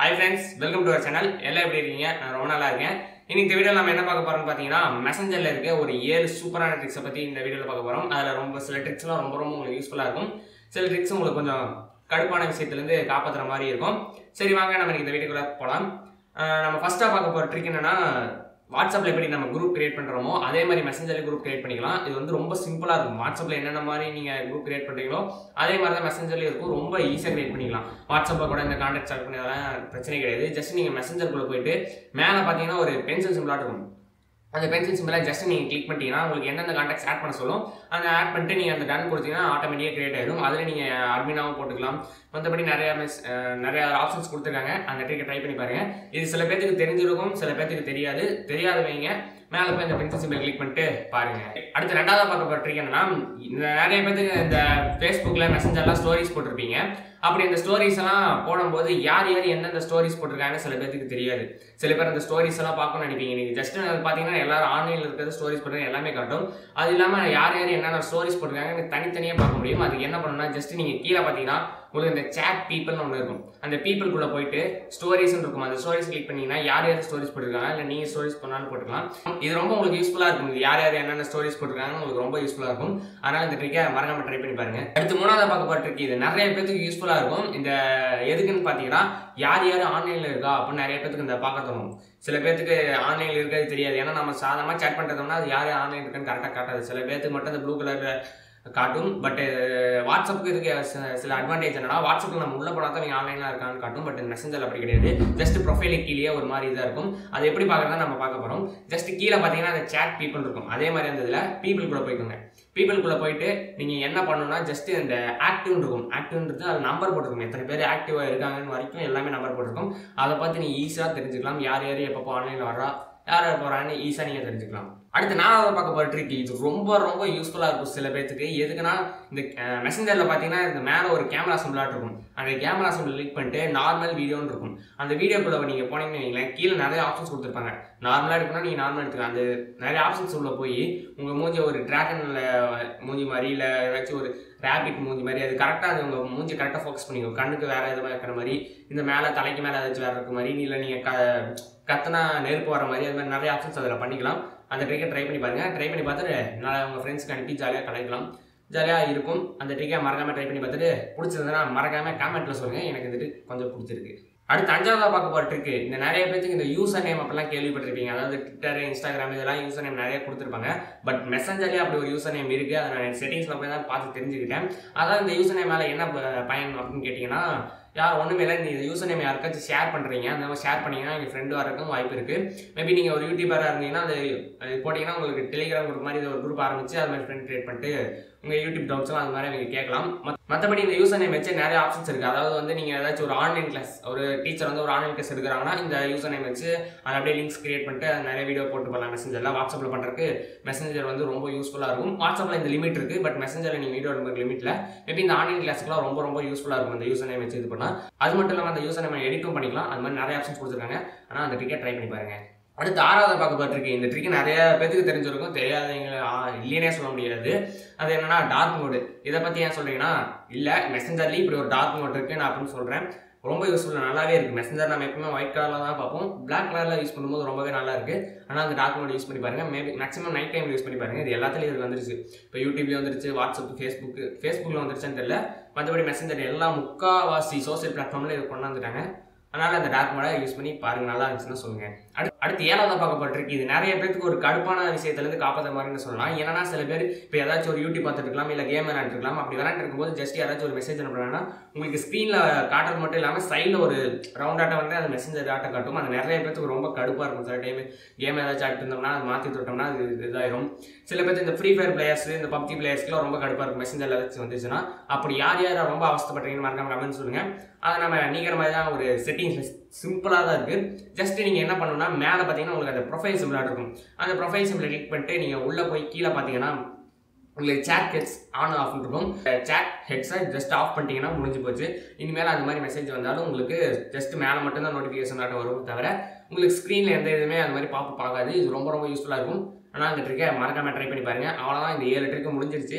hi friends welcome to our channel எல்லாம் எப்படி இருக்கீங்க நான் ரொம்ப நல்லா இருக்கேன் இன்னைக்கு இந்த வீடியோ நம்ம என்ன பார்க்க போறோம்னு பார்த்தீங்கன்னா மெசஞ்சரில் இருக்க ஒரு ஏழு சூப்பரான ட்ரிக்ஸை பற்றி இந்த வீடியோவில் பார்க்க போகிறோம் அதில் ரொம்ப சில ட்ரிக்ஸ்லாம் ரொம்ப ரொம்ப உங்களுக்கு யூஸ்ஃபுல்லாக இருக்கும் சில ட்ரிக்ஸ் உங்களுக்கு கொஞ்சம் கடுப்பான விஷயத்துலேருந்து காப்பாற்றுற மாதிரி இருக்கும் சரி வாங்க நம்ம இன்னைக்கு இந்த வீடியோக்குள்ள போகலாம் நம்ம ஃபஸ்ட்டாக பார்க்க போகிற ட்ரிக் என்னன்னா வாட்ஸ்அப்பில் எப்படி நம்ம குரூப் கிரியேட் பண்ணுறோமோ அதே மாதிரி மெசஞ்சரில் குரூப் கிரியேட் பண்ணிக்கலாம் இது வந்து ரொம்ப சிம்பிளாக இருக்கும் வாட்ஸ்அப்பில் என்னென்ன மாதிரி நீங்கள் குரூப் கிரியேட் பண்ணுறீங்களோ அதே மாதிரி தான் மெசஞ்சர்லேயும் இருக்கும் ரொம்ப ஈஸியாக கிரியேட் பண்ணிக்கலாம் வாட்ஸ்அப்பில் கூட இந்த கான்டாக்ட் ஸ்டார்ட் பண்ணி அதெல்லாம் பிரச்சனை கிடையாது ஜஸ்ட் நீங்கள் மெசஞ்சருக்குள்ளே போயிட்டு மேலே பார்த்தீங்கன்னா ஒரு பென்சில் சிம்பிளாக இருக்கும் அந்த பென்சில் சிம்பிளை ஜஸ்ட் நீங்கள் கிளிக் பண்ணிட்டீங்கன்னா உங்களுக்கு எந்தெந்த கான்டாக்ட்ஸ் ஆட் பண்ண சொல்லும் அந்த ஆட் பண்ணிட்டு நீங்கள் அந்த டன் கொடுத்தீங்கன்னா ஆட்டோமேட்டிக்காக கிரியேட் ஆயிடும் அதில் நீங்கள் அட்மினாவும் போட்டுக்கலாம் மற்றபடி நிறைய மிஸ் நிறைய ஆப்ஷன்ஸ் கொடுத்துருக்காங்க அந்த ட்ரிக்கை ட்ரை பண்ணி பாருங்க இது சில பேர்த்துக்கு தெரிஞ்சிருக்கும் சில பேர்த்துக்கு தெரியாது தெரியாதவங்க மேலே போய் இந்த பென்சில் சிம்பிள் கிளிக் பண்ணிட்டு பாருங்க அடுத்து ரெண்டாவது பார்க்க போகிற ட்ரிக் என்னன்னா இந்த நிறைய பேர்த்துக்கு இந்த ஃபேஸ்புக்கில் மெசஞ்சர்லாம் ஸ்டோரிஸ் போட்டிருப்பீங்க அப்படி இந்த ஸ்டோரிஸ் எல்லாம் போடும்போது யார் யார் எந்தெந்த ஸ்டோரிஸ் போட்டிருக்காங்கன்னு சில பேருக்கு தெரியாது சில பேர் அந்த ஸ்டோரிஸ் எல்லாம் பார்க்கணும்னு நினைப்பீங்க நீங்கள் ஜஸ்ட் பார்த்தீங்கன்னா எல்லாரும் ஆன்லைனில் இருக்கிறது ஸ்டோரிஸ் போட்டு எல்லாமே காட்டும் அது இல்லாமல் யார் யார் என்னென்ன ஸ்டோரிஸ் போட்டிருக்காங்க தனித்தனியாக பார்க்க முடியும் அதுக்கு என்ன பண்ணணும்னா ஜஸ்ட் நீங்கள் கீழே பார்த்தீங்கன்னா உங்களுக்கு இந்த சேட் பீப்புள்னு ஒன்று இருக்கும் அந்த பீப்புளுக்குள்ளே போயிட்டு ஸ்டோரிஸ்னு இருக்கும் அந்த ஸ்டோரிஸ் கிளிக் பண்ணீங்கன்னா யார் யார் ஸ்டோரிஸ் போட்டிருக்காங்க இல்லை நீங்கள் ஸ்டோரிஸ் பண்ணாலும் போட்டுக்கலாம் இது ரொம்ப உங்களுக்கு யூஸ்ஃபுல்லாக இருக்கும் இது யார் யார் என்னென்ன ஸ்டோரிஸ் போட்டிருக்காங்க உங்களுக்கு ரொம்ப யூஸ்ஃபுல்லாக இருக்கும் அதனால் இந்த ட்ரிக்கை மறக்காம ட்ரை பண்ணி பாருங்க அடுத்து மூணாவது பார்க்க போகிற ட்ரிக் இது நிறைய பேருக்கு யூஸ்ஃபுல்லாக இருக்கும் இந்த எதுக்குன்னு பார்த்தீங்கன்னா யார் யார் ஆன்லைனில் இருக்கா அப்படின்னு நிறைய பேருக்கு இந்த பார்க்க தோணும் சில பேருக்கு ஆன்லைனில் இருக்கிறது தெரியாது ஏன்னா நம்ம சாதாரணமாக சேட் பண்ணுறதோம்னா அது யார் யார் ஆன்லைன் இருக்குன்னு கரெக்டாக காட்டாது சில பேருக்கு மட்டும் அந்த ப்ளூ கலரில் காட்டும் பட் வாட்ஸ்அப்புக்கு இருக்க ச- சில அட்வான்டேஜ் என்னன்னா வாட்ஸ்அப்பில் நம்ம உள்ள போனால் தான் நீங்கள் ஆன்லைனில் இருக்கான்னு காட்டும் பட் மெசஞ்சர் அப்படி கிடையாது ஜஸ்ட் ப்ரொஃபைலுக்கு கீழே ஒரு மாதிரி இதாக இருக்கும் அது எப்படி பார்க்குறதா நம்ம பார்க்க போகிறோம் ஜஸ்ட் கீழே பார்த்தீங்கன்னா அந்த சேட் பீப்புள் இருக்கும் அதே மாதிரி அந்த இதில் பீப்புள் கூட போய்க்கோங்க பீப்புளுக்குள்ளே போயிட்டு நீங்கள் என்ன பண்ணணும்னா ஜஸ்ட் இந்த ஆக்டிவ் இருக்கும் ஆக்டிவ்ன்றது அது நம்பர் போட்டிருக்கும் எத்தனை பேர் ஆக்டிவாக இருக்காங்கன்னு வரைக்கும் எல்லாமே நம்பர் போட்டிருக்கும் அதை பார்த்து நீங்கள் ஈஸியாக தெரிஞ்சுக்கலாம் யார் யார் எப்பப்போ ஆன்லைனில் வர்றா யார் யார் போகிறான்னு ஈஸியாக நீங்கள் தெரிஞ்சுக்கலாம் அடுத்து நாலாவது பார்க்க போகிற ட்ரிக் இது ரொம்ப ரொம்ப யூஸ்ஃபுல்லாக இருக்கும் சில பேர்த்துக்கு எதுக்குன்னா இந்த மெசஞ்சரில் பார்த்தீங்கன்னா இந்த மேலே ஒரு கேமரா சிம்பிளாக இருக்கும் அந்த கேமரா சிம்பிள் கிளிக் பண்ணிட்டு நார்மல் வீடியோன்னு இருக்கும் அந்த வீடியோக்குள்ளே நீங்கள் போனீங்கன்னு வைங்களேன் கீழே நிறைய ஆப்ஷன்ஸ் கொடுத்துருப்பாங்க நார்மலாக எடுக்கணும் நீங்கள் நார்மலாக எடுத்துக்கலாம் அந்த நிறைய ஆப்ஷன்ஸ் உள்ள போய் உங்கள் மூஞ்சி ஒரு ட்ராகனில் மூஞ்சி மாதிரி இல்லை ஏதாச்சும் ஒரு ரேபிட் மூஞ்சி மாதிரி அது கரெக்டாக அது உங்கள் மூஞ்சி கரெக்டாக ஃபோக்கஸ் பண்ணிக்கோ கண்ணுக்கு வேறு எதுவும் இருக்கிற மாதிரி இந்த மேலே தலைக்கு மேலே ஏதாச்சும் வேறு இருக்க மாதிரி இல்லை நீங்கள் க கத்தனா நெருப்பு வர மாதிரி அது மாதிரி நிறைய ஆப்ஷன்ஸ் அதில் பண்ணிக்கலாம் அந்த ட்ரிக்கை ட்ரை பண்ணி பாருங்கள் ட்ரை பண்ணி பார்த்துட்டு நல்லா உங்கள் ஃப்ரெண்ட்ஸ்க்கு அனுப்பி ஜாலியாக கலைக்கலாம் ஜாலியாக இருக்கும் அந்த ட்ரிக்கை மறக்காமல் ட்ரை பண்ணி பார்த்துட்டு பிடிச்சிருந்ததுன்னா மறக்காமல் காமெண்ட்டில் சொல்லுங்கள் எனக்கு இந்த trick கொஞ்சம் பிடிச்சிருக்கு அடுத்து அஞ்சாவதாக பார்க்க போகிற ட்ரிக்கு இந்த நிறைய பேருக்கு இந்த யூசர் நேம் அப்பெல்லாம் கேள்விப்பட்டிருப்பீங்க அதாவது ட்விட்டர் இன்ஸ்டாகிராம் இதெல்லாம் யூசர் நேம் நிறைய கொடுத்துருப்பாங்க பட் மெசஞ்சர்லேயே அப்படி ஒரு யூசர் நேம் இருக்குது அதை நான் செட்டிங்ஸில் போய் தான் பார்த்து தெரிஞ்சுக்கிட்டேன் அதாவது இந்த யூசர் நேம் மேலே என்ன ப- பயன் அப்படின்னு கேட்டிங்கன்னா யார் ஒன்றுமே இல்லை நீங்கள் யூசர் நேம் யாருக்காச்சும் ஷேர் பண்ணுறீங்க அந்த மாதிரி ஷேர் பண்ணீங்கன்னா எங்கள் ஃப்ரெண்டு வரக்கும் வாய்ப்பு இருக்குது மேபி நீங்கள் ஒரு யூடியூபராக இருந்தீங்கன்னா அது அது போட்டிங்கன்னா உங்களுக்கு டெலிகிராம் குரூப் மாதிரி இது ஒரு குரூப் ஆரம்பிச்சு அது மாதிரி ஃப்ரெண்ட் கிரியேட் பண்ணிட்டு உங்கள் யூடியூப் டவுட்ஸ்லாம் அது மாதிரி நீங்கள் கேட்கலாம் மத்- மற்றபடி இந்த யூசர் நேம் வச்சு நிறைய ஆப்ஷன்ஸ் இருக்குது அதாவது வந்து நீங்கள் ஏதாச்சும் ஒரு ஆன்லைன் கிளாஸ் ஒரு டீச்சர் வந்து ஒரு ஆன்லைன் கிளாஸ் எடுக்கிறாங்கன்னா இந்த யூசர் நேம் வச்சு அதை அப்படியே லிங்க்ஸ் கிரியேட் பண்ணிட்டு அது நிறைய வீடியோ போட்டு போகலாம் மெசஞ்சரில் வாட்ஸ்அப்பில் பண்ணுறதுக்கு மெசஞ்சர் வந்து ரொம்ப யூஸ்ஃபுல்லாக இருக்கும் வாட்ஸ்அப்பில் இந்த லிமிட் இருக்குது பட் மெசஞ்சரில் நீங்கள் வீடியோ எடுக்கிற லிமிட்டில் மேபி இந்த ஆன்லைன் கிளாஸ்க்குலாம் ரொம்ப ரொம்ப யூஸ்ஃபுல்லாக இருக்கும் இந்த யூசர் நேம் வச்சு இது பண்ணால் அது மட்டும் இல்லாமல் அந்த யூசர் நேம் எடிட்டும் பண்ணிக்கலாம் அது மாதிரி நிறைய ஆப்ஷன்ஸ் கொடுத்துருக்காங்க ஆனால் அந்த ட்ரிக்கை ட்ரை பண்ணி பாருங்க அடுத்து ஆறாவது பார்க்க போட்டிருக்கு இந்த ட்ரிக் நிறைய பேத்துக்கு தெரிஞ்சிருக்கும் தெரியாதவங்க ஆ, இல்லைன்னே சொல்ல முடியாது அது என்னன்னா டார்க் மோடு இதை பற்றி ஏன் சொல்றீங்கன்னா இல்லை மெசஞ்சர்லேயும் இப்படி ஒரு டார்க் மோட் இருக்கு நான் அப்படின்னு சொல்கிறேன் ரொம்ப யூஸ்ஃபுல்லாக நல்லாவே இருக்குது மெசஞ்சர் நம்ம எப்பவுமே ஒயிட் கலரில் தான் பார்ப்போம் Black கலரில் யூஸ் பண்ணும்போது ரொம்பவே நல்லா இருக்குது ஆனால் அந்த டார்க் மோட் யூஸ் பண்ணி பாருங்க maybe maximum night time use பண்ணி பாருங்க இது எல்லாத்துலேயும் இது வந்துருச்சு இப்போ யூடியூப்லேயும் வந்துருச்சு வாட்ஸ்அப் ஃபேஸ்புக் ஃபேஸ்புக்கில் வந்துருச்சுன்னு தெரியல மற்றபடி மெசஞ்சர் எல்லா முக்காவாசி சோசியல் பிளாட்ஃபார்மில் இது கொண்டாந்துட்டாங்க அதனால் அந்த டார்க் மோடை யூஸ் பண்ணி பாருங்க நல்லா இருந்துச்சுன்னு சொல்லுங்க அடுத்து அடுத்து ஏழாவது பார்க்கப்பட்டிருக்கு இது நிறைய பேருக்கு ஒரு கடுப்பான விஷயத்துலேருந்து காப்பாற்ற மாதிரின்னு சொல்லலாம் ஏன்னா சில பேர் இப்போ ஏதாச்சும் ஒரு யூடியூப் பார்த்துட்டு இருக்கலாம் இல்லை கேம் விளையாண்டுருக்கலாம் அப்படி விளையாண்டு இருக்கும்போது ஜஸ்ட் யாராச்சும் ஒரு மெசேஜ் அனுப்புறாங்கன்னா உங்களுக்கு ஸ்க்ரீனில் காட்டுறது மட்டும் இல்லாமல் சைடில் ஒரு ரவுண்ட் ஆட்டம் வந்து அந்த மெசேஜர் டாட்டா காட்டும் அது நிறைய பேருக்கு ரொம்ப கடுப்பாக இருக்கும் சில டைம் கேம் ஏதாச்சும் ஆடிட்டு இருந்தோம்னா அது மாற்றி விட்டோம்னா அது இதாயிரும் சில பேர் இந்த ஃப்ரீ ஃபயர் பிளேயர்ஸ் இந்த பப்ஜி பிளேயர்ஸ்க்குலாம் ரொம்ப கடுப்பாக இருக்கும் மெசேஜர் ஏதாச்சும் வந்துச்சுன்னா அப்படி யார் யார் ரொம்ப அவஸ்தப்படுறீங்கன்னு மறக்காம கமெண்ட் சொல்லுங்கள் அதை நம்ம நீக்கிற மாதிரி தான் ஒரு செட்டிங்ஸ் சிம்பிளாக தான் இருக்குது ஜஸ்ட் நீங்கள் என்ன பண்ணணும்னா மேலே பார்த்தீங்கன்னா உங்களுக்கு அந்த ப்ரொஃபைல் சிம்பிளாக இருக்கும் அந்த ப்ரொஃபைல் சிம்பிளை கிளிக் பண்ணிட்டு நீங்கள் உள்ளே போய் கீழே பார்த்தீங்கன்னா உங்களுக்கு சேட் ஹெட்ஸ் ஆன் ஆஃப் இருக்கும் சேட் ஹெட்ஸை ஜஸ்ட் ஆஃப் பண்ணிட்டீங்கன்னா முடிஞ்சு போச்சு இனிமேல் அந்த மாதிரி மெசேஜ் வந்தாலும் உங்களுக்கு ஜஸ்ட் மேலே மட்டும்தான் நோட்டிஃபிகேஷன் ஆட்டம் வரும் தவிர உங்களுக்கு ஸ்க்ரீனில் எந்த இதுவுமே அந்த மாதிரி பாப்பு பார்க்காது இது ரொம்ப ரொம்ப யூஸ்ஃபுல்லாக இருக்கும் ஆனால் அந்த ட்ரிக்கை மறக்காம ட்ரை பண்ணி பாருங்க அவ்வளோதான் இந்த ஏழு ட்ரிக்கு முடிஞ்சிருச்சு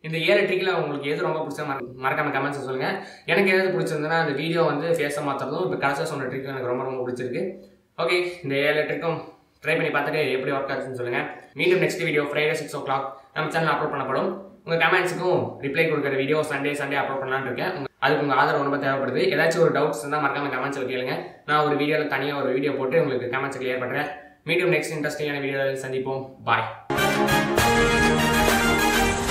இந்த ஏழு ட்ரிக்கில் உங்களுக்கு எது ரொம்ப பிடிச்சா மற மறக்காம கமெண்ட்ஸ் சொல்லுங்க எனக்கு எது பிடிச்சிருந்ததுன்னா அந்த வீடியோ வந்து ஃபேஸை மாற்றுறதும் இப்போ கடைசியாக சொன்ன ட்ரிக்கும் எனக்கு ரொம்ப ரொம்ப பிடிச்சிருக்கு ஓகே இந்த ஏழு ட்ரிக்கும் ட்ரை பண்ணி பார்த்துட்டு எப்படி ஒர்க் ஆச்சுன்னு சொல்லுங்க மீண்டும் next video Friday six o'clock நம்ம சேனல் அப்லோட் பண்ணப்படும் உங்கள் கமெண்ட்ஸுக்கும் ரிப்ளை கொடுக்குற வீடியோ சண்டே சண்டே அப்லோட் பண்ணலான்னு இருக்கேன் உங்க- அதுக்கு உங்கள் ஆதரவு ரொம்ப தேவைப்படுது ஏதாச்சும் ஒரு டவுட்ஸ் இருந்தால் மறக்காம கமெண்ட்ஸில் கேளுங்க நான் ஒரு வீடியோவில் தனியாக ஒரு வீடியோ போட்டு உங்களுக்கு கமெண்ட்ஸ் கிளியர் பண்ணுறேன் மீண்டும் நெக்ஸ்ட் இன்ட்ரெஸ்டிங்கான வீடியோவில் சந்திப்போம் பாய்